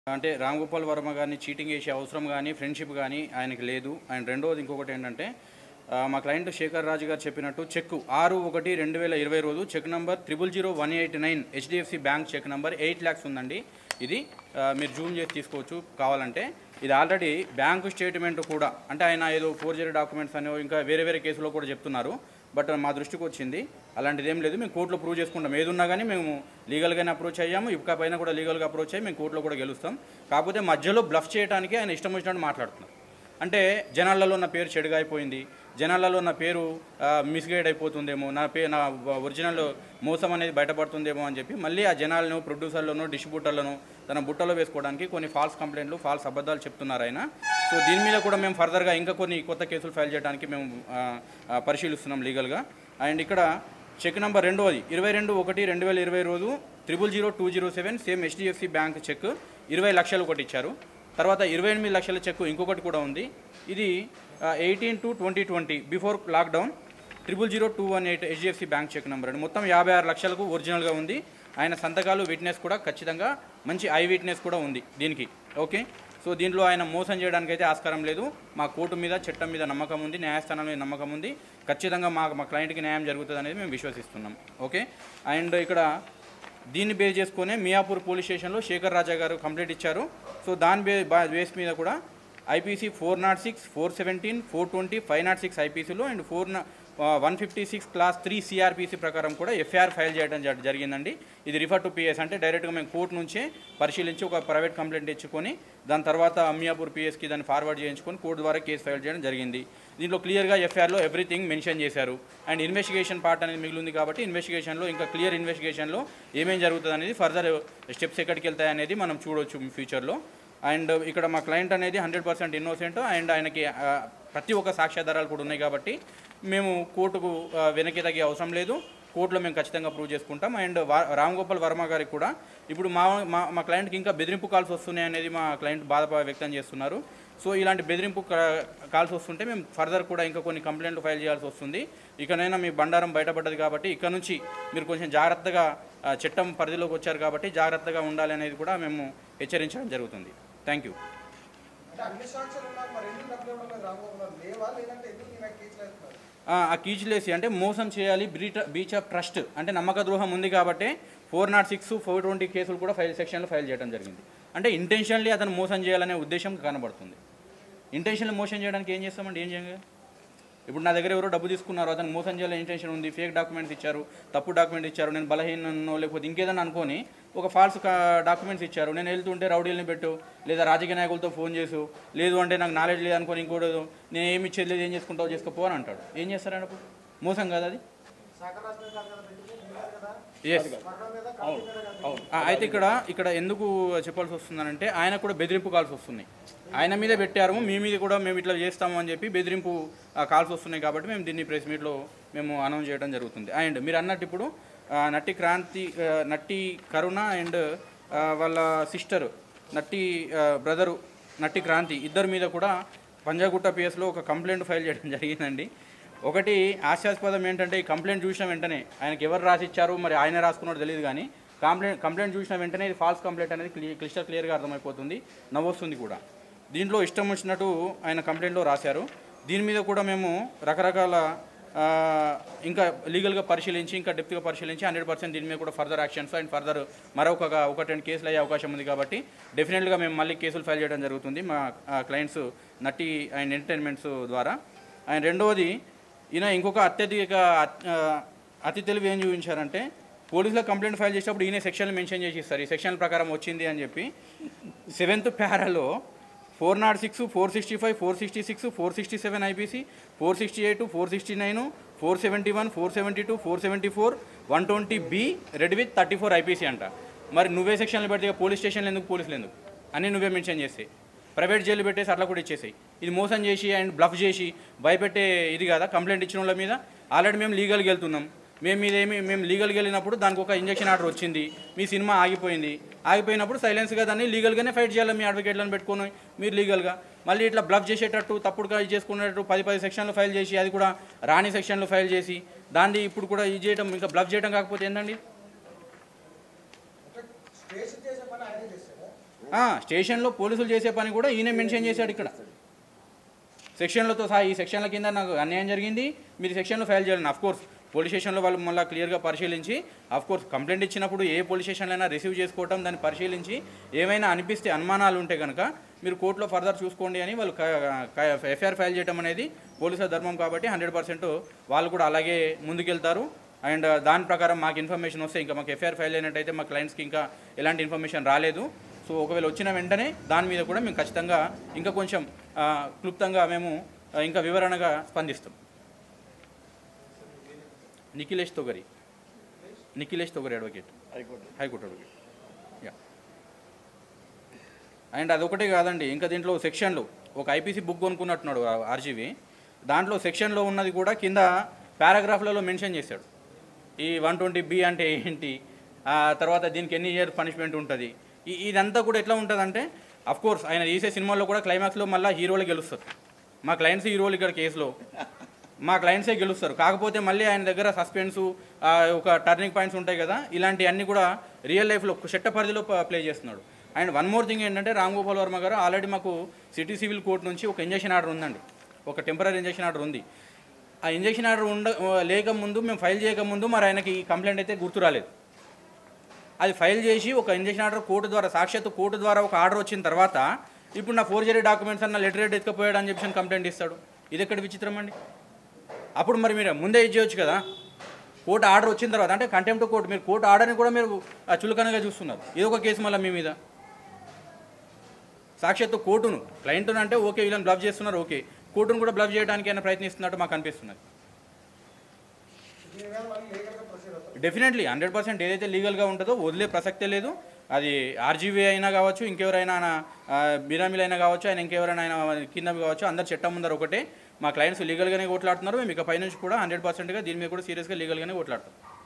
అంటే రామ్ గోపాల్ వర్మ గారిని చీటింగ్ చేసే అవసరం కానీ ఫ్రెండ్షిప్ కానీ ఆయనకి లేదు అండ్ రెండోది ఇంకొకటి ఏంటంటే ఆ, మా క్లయింట్ శేఖర్ రాజు గారు చెప్పినట్టు చెక్ ఆరు ఒకటి రెండు వేల ఇరవై రోజు check number triple zero one eight nine HDFC bank check number eight lakhs ఉందండి ఇది ఆ, మీరు జూమ్ చేసి తీసుకోవచ్చు కావాలంటే ఇది ఆల్రెడీ బ్యాంకు స్టేట్మెంట్ కూడా అంటే ఆయన ఏదో ఫోర్జరీ డాక్యుమెంట్స్ అని ఇంకా వేరే వేరే కేసులో కూడా చెప్తున్నారు బట్ మా దృష్టికి వచ్చింది అలాంటిది ఏం లేదు మేము కోర్టులో ప్రూవ్ చేసుకుంటాం ఏది ఉన్నా కానీ మేము లీగల్గానే అప్రోచ్ అయ్యాము ఇక పైన కూడా లీగల్గా అప్రోచ్ అయ్యి మేము కోర్టులో కూడా గెలుస్తాం కాకపోతే మధ్యలో బ్లఫ్ చేయడానికి ఆయన ఇష్టం వచ్చినట్టు మాట్లాడుతున్నారు అంటే జనాలలో నా పేరు చెడుగా అయిపోయింది జనాలలో నా పేరు మిస్గైడ్ అయిపోతుందేమో నా పే నా ఒరిజినల్ మోసం అనేది బయటపడుతుందేమో అని చెప్పి మళ్ళీ ఆ జనాలను ప్రొడ్యూసర్లను డిస్ట్రిబ్యూటర్లను తన బుట్టలో వేసుకోవడానికి కొన్ని ఫాల్స్ కంప్లైంట్లు ఫాల్స్ అబద్ధాలు చెప్తున్నారు ఆయన సో దీని మీద కూడా మేము ఫర్దర్గా ఇంకా కొన్ని కొత్త కేసులు ఫైల్ చేయడానికి మేము ఆ, ఆ, పరిశీలిస్తున్నాం లీగల్గా అండ్ ఇక్కడ చెక్ నెంబర్ రెండోది ఇరవై రెండు ఒకటి రెండు వేల ఇరవై రోజు triple zero two zero seven same HDFC bank check ఇరవై లక్షలు ఒకటి ఇచ్చారు తర్వాత ఇరవై ఎనిమిది లక్షల చెక్ ఇంకొకటి కూడా ఉంది ఇది eighteen to twenty twenty before lockdown triple zero two one eight HDFC bank check number అండి మొత్తం యాభై ఆరు లక్షలకు ఒరిజినల్గా ఉంది ఆయన సంతకాలు విట్నెస్ కూడా ఖచ్చితంగా మంచి ఐ విట్నెస్ కూడా ఉంది దీనికి ఓకే సో దీంట్లో ఆయన మోసం చేయడానికి అయితే ఆస్కారం లేదు మా కోర్టు మీద చట్టం మీద నమ్మకం ఉంది న్యాయస్థానం మీద నమ్మకం ఉంది ఖచ్చితంగా మా మా క్లయింట్కి న్యాయం జరుగుతుంది అనేది మేము విశ్వసిస్తున్నాం ఓకే అండ్ ఇక్కడ దీన్ని బేస్ చేసుకునే మియాపూర్ పోలీస్ స్టేషన్లో శేఖర్ రాజా గారు కంప్లైంట్ ఇచ్చారు సో దాని బే బా- బేస్ మీద కూడా IPC four nought six four seventeen four twenty five nought six ఐపీసీలో and four one fifty six clause three CrPC ప్రకారం కూడా ఎఫ్ఐఆర్ ఫైల్ చేయడం జ- జరిగిందండి ఇది రిఫర్ టు పిఎస్ అంటే డైరెక్ట్గా మేము కోర్టు నుంచే పరిశీలించి ఒక ప్రైవేట్ కంప్లైంట్ ఇచ్చుకొని దాని తర్వాత అమ్మియాపూర్ పిఎస్కి దాన్ని ఫార్వర్డ్ చేయించుకొని కోర్టు ద్వారా కేసు ఫైల్ చేయడం జరిగింది దీంట్లో క్లియర్గా ఎఫ్ఐఆర్లో ఎవ్రీథింగ్ మెన్షన్ చేశారు అండ్ ఇన్వెస్టిగేషన్ పార్ట్ అనేది మిగిలింది కాబట్టి ఇన్వెస్టిగేషన్లో ఇంకా క్లియర్ ఇన్వెస్టిగేషన్లో ఏమేం జరుగుతుంది అనేది ఫర్దర్ స్టెప్స్ ఎక్కడికి వెళ్తాయి అనేది మనం చూడొచ్చు ఫ్యూచర్లో అండ్ ఇక్కడ మా క్లయింట్ అనేది హండ్రెడ్ పర్సెంట్ ఇన్నోసెంట్ అండ్ ఆయనకి ఆ, ప్రతి ఒక్క సాక్ష్యాధారాలు కూడా ఉన్నాయి కాబట్టి మేము కోర్టుకు ఆ, వెనక్కి తగ్గే అవసరం లేదు కోర్టులో మేము ఖచ్చితంగా ప్రూవ్ చేసుకుంటాం అండ్ వా- రామ్ గోపాల్ వర్మ గారికి కూడా ఇప్పుడు మా మా మా క్లయింట్కి ఇంకా బెదిరింపు కాల్స్ వస్తున్నాయి అనేది మా క్లయింట్ బాధ వ్యక్తం చేస్తున్నారు సో ఇలాంటి బెదిరింపు కా- కాల్స్ వస్తుంటే మేము ఫర్దర్ కూడా ఇంకా కొన్ని కంప్లైంట్లు ఫైల్ చేయాల్సి వస్తుంది ఇకనైనా మీ బండారం బయటపడ్డది కాబట్టి ఇక్కడ నుంచి మీరు కొంచెం జాగ్రత్తగా ఆ, చట్టం పరిధిలోకి వచ్చారు కాబట్టి జాగ్రత్తగా ఉండాలి అనేది కూడా మేము హెచ్చరించడం జరుగుతుంది థ్యాంక్ యూ అంటే అన్ని సాక్ష్యాలు ఉన్నారు మరి ఎందుకు డబ్బులు ఇవ్వడం లేదు రామబాబు గారు లేవా లేదంటే ఎందుకు నేను కేసులు వేస్తున్నారు ఆ ఆ కీచులేసి అంటే మోసం చేయాలి బ్రీట బీచ్ ఆఫ్ ట్రస్ట్ అంటే నమ్మక ద్రోహం ఉంది కాబట్టి four nought six four twenty కేసులు కూడా ఫైల్ సెక్షన్లో ఫైల్ చేయడం జరిగింది అంటే ఇంటెన్షన్లీ అతను మోసం చేయాలనే ఉద్దేశం కనబడుతుంది ఇంటెన్షన్లీ మోసం చేయడానికి ఏం చేస్తామండి ఏం చేయంగా ఇప్పుడు నా దగ్గర ఎవరో డబ్బు తీసుకున్నారు అతను మోసం చేయాలని ఇంటెన్షన్ ఉంది ఫేక్ డాక్యుమెంట్స్ ఇచ్చారు తప్పు డాక్యుమెంట్ ఇచ్చారు నేను బలహీనో లేకపోతే ఇంకేదన్నా అనుకొని ఒక ఫాల్స్ డాక్యుమెంట్స్ ఇచ్చారు నేను వెళ్తుంటే రౌడీలని పెట్టు లేదా రాజకీయ నాయకులతో ఫోన్ చేసు లేదు అంటే నాకు నాలెడ్జ్ లేదు అనుకొని ఇంకోటి నేను ఏమి ఇచ్చేది లేదు ఏం చేసుకుంటావు చేసుకోపో అని అంటాడు ఏం చేస్తారని అప్పుడు మోసం కదా అది శాఖరాజ్ మీద కాదు కదా పెట్టింది మీరు కదా ఎస్ మరణం మీద కాపీ మీద కదా ఆ, అయితే ఇక్కడ ఇక్కడ ఎందుకు చెప్పాల్సి వస్తుందనంటే ఆయన కూడా బెదిరింపు కాల్స్ వస్తున్నాయి ఆయన మీదే పెట్టారు మీ మీద కూడా మేము ఇట్లా చేస్తాము అని చెప్పి బెదిరింపు ఆ, కాల్స్ వస్తున్నాయి కాబట్టి మేము దీన్ని ప్రెస్ మీట్లో మేము అనౌన్స్ చేయడం జరుగుతుంది అండ్ మీరు అన్నట్టు ఇప్పుడు ఆ, నట్టి క్రాంతి ఆ, నట్టి కరుణ అండ్ ఆ, వాళ్ళ సిస్టర్ నట్టి బ్రదరు నట్టి క్రాంతి ఇద్దరి మీద కూడా పంజాగుట్ట పిఎస్లో ఒక కంప్లైంట్ ఫైల్ చేయడం జరిగిందండి ఒకటి హాస్యాస్పదం ఏంటంటే ఈ కంప్లైంట్ చూసిన వెంటనే ఆయనకి ఎవరు రాసిచ్చారు మరి ఆయన రాసుకున్నారో తెలియదు కానీ కంప్లైంట్ కంప్లైంట్ చూసిన వెంటనే ఇది ఫాల్స్ కంప్లైంట్ అనేది క్లియర్ క్లిస్టర్ క్లియర్గా అర్థమైపోతుంది నవ్వొస్తుంది కూడా దీంట్లో ఇష్టం వచ్చినట్టు ఆయన కంప్లైంట్లో రాశారు దీని మీద కూడా మేము రకరకాల ఆ, ఇంకా లీగల్గా పరిశీలించి ఇంకా డెప్త్గా పరిశీలించి హండ్రెడ్ పర్సెంట్ దీని మీద కూడా ఫర్దర్ యాక్షన్స్ అండ్ ఫర్దర్ మరొక ఒక రెండు కేసులు అయ్యే అవకాశం ఉంది కాబట్టి డెఫినెట్గా మేము మళ్ళీ కేసులు ఫైల్ చేయడం జరుగుతుంది మా క్లయింట్స్ నటి అండ్ ఎంటర్టైన్మెంట్స్ ద్వారా అండ్ రెండవది ఈయన ఇంకొక అత్యధిక అత్- ఆ, అతి తెలివి ఏం చూపించారంటే పోలీసులకు కంప్లైంట్ ఫైల్ చేసేటప్పుడు ఈయన సెక్షన్లు మెన్షన్ చేసి ఇస్తారు ఈ సెక్షన్ ప్రకారం వచ్చింది అని చెప్పి సెవెంత్ ప్యారాలో four nought six four sixty five four sixty six four sixty seven IPC four sixty eight four sixty nine four seventy one four seventy two four seventy four one twenty B read with thirty four IPC అంట మరి నువ్వే సెక్షన్లు పెడితే ఇక police స్టేషన్లు ఎందుకు పోలీసులు ఎందుకు అన్నీ నువ్వే మెన్షన్ చేస్తే ప్రైవేట్ జైలు పెట్టేసి అట్లా కూడా ఇచ్చేసాయి ఇది మోసం చేసి అండ్ బ్లఫ్ చేసి భయపెట్టే ఇది కదా కంప్లైంట్ ఇచ్చిన వాళ్ళ మీద ఆల్రెడీ మేము లీగల్కి వెళ్తున్నాం మేము మీద ఏమి మేము లీగల్కి వెళ్ళినప్పుడు దానికి ఒక ఇంజక్షన్ ఆర్డర్ వచ్చింది మీ సినిమా ఆగిపోయింది ఆగిపోయినప్పుడు సైలెన్స్గా దాన్ని లీగల్గానే ఫైట్ చేయాలి మీ అడ్వకేట్లను పెట్టుకొని మీరు లీగల్గా మళ్ళీ ఇట్లా బ్లఫ్ చేసేటట్టు తప్పుడుగా ఇది చేసుకునేటట్టు పది పది సెక్షన్లు ఫైల్ చేసి అది కూడా రాని సెక్షన్లు ఫైల్ చేసి దాన్ని ఇప్పుడు కూడా ఇది చేయడం ఇంకా బ్లఫ్ చేయడం కాకపోతే ఏందండి అంటే స్టేషన్ చేసే పని ఆయనే చేస్తాడా ఆ, స్టేషన్లో పోలీసులు చేసే పని కూడా ఈయన మెన్షన్ చేశాడు ఇక్కడ సెక్షన్లతో సహా ఈ సెక్షన్ల కింద నాకు అన్యాయం జరిగింది మీరు సెక్షన్లో ఫైల్ చేయాలని అఫ్ కోర్స్ పోలీస్ స్టేషన్లో వాళ్ళు మళ్ళీ క్లియర్గా పరిశీలించి అఫ్ కోర్స్ కంప్లైంట్ ఇచ్చినప్పుడు ఏ పోలీస్ స్టేషన్లో అయినా రిసీవ్ చేసుకోవటం దాన్ని పరిశీలించి ఏమైనా అనిపిస్తే అనుమానాలు ఉంటే కనుక మీరు కోర్టులో ఫర్దర్ చూసుకోండి అని వాళ్ళు ఎఫ్ఐఆర్ ఫైల్ చేయడం అనేది పోలీసుల ధర్మం కాబట్టి హండ్రెడ్ పర్సెంట్ వాళ్ళు కూడా అలాగే ముందుకెళ్తారు అండ్ దాని ప్రకారం మాకు ఇన్ఫర్మేషన్ వస్తే ఇంకా మాకు ఎఫ్ఐఆర్ ఫైల్ అయినట్టయితే మా క్లయింట్స్కి ఇంకా ఎలాంటి ఇన్ఫర్మేషన్ రాలేదు సో ఒకవేళ వచ్చిన వెంటనే దాని మీద కూడా మేము ఖచ్చితంగా ఇంకా కొంచెం ఆ, క్లుప్తంగా మేము ఆ, ఇంకా వివరణగా స్పందిస్తాం Nikhilesh Togari Nikhilesh Togari advocate high court advocate yeah and అదొకటే కాదండి ఇంకా దీంట్లో సెక్షన్లు ఒక ఐపీసీ బుక్ కొనుక్కున్నట్టున్నాడు ఆర్జీవి దాంట్లో సెక్షన్లో ఉన్నది కూడా కింద పారాగ్రాఫ్లలో మెన్షన్ చేశాడు ఈ వన్ ట్వంటీ బి అంటే ఏంటి ఆ తర్వాత దీనికి ఎన్ని ఇయర్ పనిష్మెంట్ ఉంటుంది ఈ ఇదంతా కూడా ఎట్లా ఉంటుందంటే అఫ్ కోర్స్ ఆయన తీసే సినిమాల్లో కూడా క్లైమాక్స్లో మళ్ళీ హీరోలు గెలుస్తారు మా క్లయింట్స్ హీరోలు ఇక్కడ కేసులో మా క్లయింట్సే గెలుస్తారు కాకపోతే మళ్ళీ ఆయన దగ్గర సస్పెన్సు ఒక టర్నింగ్ పాయింట్స్ ఉంటాయి కదా ఇలాంటివన్నీ కూడా రియల్ లైఫ్లో చట్ట పరిధిలో ప్లే చేస్తున్నాడు అండ్ వన్ మోర్ థింగ్ ఏంటంటే రామ్ గోపాల్ వర్మ గారు ఆల్రెడీ మాకు సిటీ సివిల్ కోర్ట్ నుంచి ఒక ఇంజక్షన్ ఆర్డర్ ఉందండి ఒక టెంపరీ ఇంజక్షన్ ఆర్డర్ ఉంది ఆ ఇంజక్షన్ ఆర్డర్ ఉండ లేక ముందు మేము ఫైల్ చేయకముందు మరి ఆయనకి ఈ కంప్లైంట్ అయితే గుర్తు రాలేదు అది ఫైల్ చేసి ఒక ఇంజక్షన్ ఆర్డర్ కోర్టు ద్వారా సాక్షాత్తు కోర్టు ద్వారా ఒక ఆర్డర్ వచ్చిన తర్వాత ఇప్పుడు నా ఫోర్జరీ డాక్యుమెంట్స్ అన్న లెటర్ రేట్ ఎత్తుకపోయాడు అని చెప్పి కంప్లైంట్ ఇస్తాడు ఇది ఎక్కడ విచిత్రం అండి అప్పుడు మరి మీరు ముందే ఇచ్చేయచ్చు కదా కోర్టు ఆర్డర్ వచ్చిన తర్వాత అంటే కంటెంప్ట్ కోర్టు మీరు కోర్టు ఆర్డర్ని కూడా మీరు ఆ, చులకనగా చూస్తున్నారు ఇది ఒక కేసు మళ్ళీ మీ మీద సాక్షాత్తు కోర్టును క్లయింట్ను అంటే ఓకే వీళ్ళని బ్లఫ్ చేస్తున్నారు ఓకే కోర్టును కూడా బ్లఫ్ చేయడానికి అయినా ప్రయత్నిస్తున్నట్టు మాకు అనిపిస్తున్నది దీని మీద మళ్ళీ లీగల్గా ప్రొసీడ్ అవుతారు డెఫినెట్లీ హండ్రెడ్ పర్సెంట్ ఏదైతే లీగల్గా ఉంటుందో వదిలే ప్రసక్తే లేదు అది ఆర్జీవీ అయినా కావచ్చు ఇంకెవరైనా ఆయన, ఆ, బినామీలు అయినా కావచ్చు ఆయన ఇంకెవరైనా ఆయన కింద కావచ్చు అందరు చట్టం ముందర ఒకటే మా క్లయింట్స్ లీగల్గానే కొట్లాడుతున్నారు మేము ఇక పైనుంచి కూడా హండ్రెడ్ పర్సెంట్గా దీని మీద కూడా సీరియస్గా లీగల్గానే కొట్లాడతాం